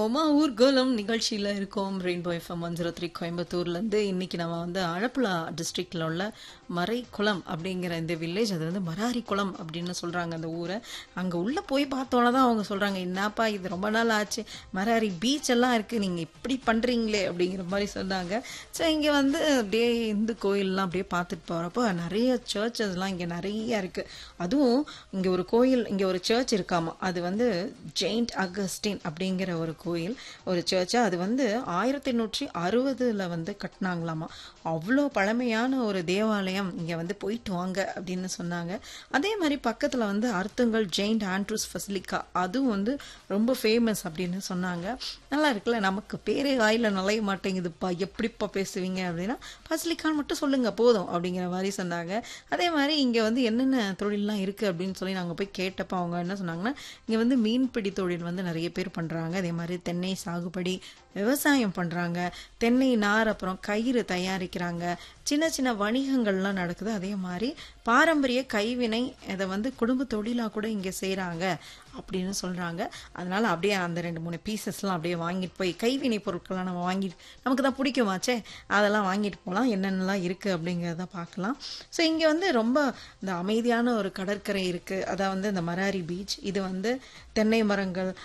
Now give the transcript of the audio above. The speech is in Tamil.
ஒமா ஊர்கோலம் நிகழ்ச்சியில் இருக்கோம் Rainbow FM one zero three கோயம்புத்தூர்லேருந்து இன்னைக்கு நம்ம வந்து ஆலப்புழா டிஸ்ட்ரிக்டில் உள்ள மறைக்குளம் அப்படிங்கிற இந்த வில்லேஜ் அது வந்து மராரி குளம் அப்படின்னு சொல்கிறாங்க அந்த ஊரை அங்கே உள்ளே போய் பார்த்தோன்னே தான் அவங்க சொல்கிறாங்க என்னப்பா இது ரொம்ப நாள் ஆச்சு மராரி பீச் எல்லாம் இருக்குது நீங்கள் இப்படி பண்ணுறீங்களே அப்படிங்கிற மாதிரி சொன்னாங்க ஸோ இங்கே வந்து அப்படியே இந்து கோயிலெலாம் அப்படியே பார்த்துட்டு போகிறப்போ நிறைய சர்ச்சஸ்லாம் இங்கே நிறைய இருக்குது அதுவும் இங்கே ஒரு கோயில் இங்கே ஒரு சர்ச் இருக்காமா அது வந்து ஜெயிண்ட் அகஸ்டின் அப்படிங்கிற ஒரு கோயில் ஒரு சர்ச்சு அது வந்து ஆயிரத்தி எண்ணூற்றி அறுபதுல வந்து கட்டினாங்களாமா அவ்வளோ பழமையான ஒரு தேவாலயம் இங்கே வந்து போயிட்டு வாங்க அப்படின்னு சொன்னாங்க அதே மாதிரி பக்கத்தில் வந்து அர்த்தங்கள் ஜெயிண்ட் ஆண்ட்ரூஸ் ஃபெசிலிக்கா அதுவும் வந்து ரொம்ப ஃபேமஸ் அப்படின்னு சொன்னாங்க நல்லா இருக்குல்ல நமக்கு பேரே வாயில் நுழைய மாட்டேங்குதுப்பா எப்படிப்பா பேசுவீங்க அப்படின்னா ஃபெசிலிக்கான்னு மட்டும் சொல்லுங்க போதும் அப்படிங்கிற மாதிரி சொன்னாங்க அதே மாதிரி இங்கே வந்து என்னென்ன தொழிலெலாம் இருக்குது அப்படின்னு சொல்லி நாங்கள் போய் கேட்டப்போ அவங்க என்ன சொன்னாங்கன்னா இங்கே வந்து மீன்பிடி தொழில் வந்து நிறைய பேர் பண்ணுறாங்க அதே மாதிரி தென்னை சாகுபடி விவசாயம் பண்ணுறாங்க தென்னை நார் அப்புறம் கயிறு தயாரிக்கிறாங்க சின்ன சின்ன வணிகங்கள்லாம் நடக்குது அதே மாதிரி பாரம்பரிய கைவினை இதை வந்து குடும்ப தொழிலாக கூட இங்கே செய்கிறாங்க அப்படின்னு சொல்கிறாங்க அதனால் அப்படியே அந்த ரெண்டு மூணு பீசஸ்லாம் அப்படியே வாங்கிட்டு போய் கைவினை பொருட்கள்லாம் நம்ம வாங்கி நமக்கு தான் பிடிக்குமாச்சே அதெல்லாம் வாங்கிட்டு போகலாம் என்னென்னலாம் இருக்குது அப்படிங்கிறத பார்க்கலாம் ஸோ இங்கே வந்து ரொம்ப இந்த அமைதியான ஒரு கடற்கரை இருக்குது அதான் வந்து இந்த மராரி பீச் இது வந்து தென்னை மரங்கள்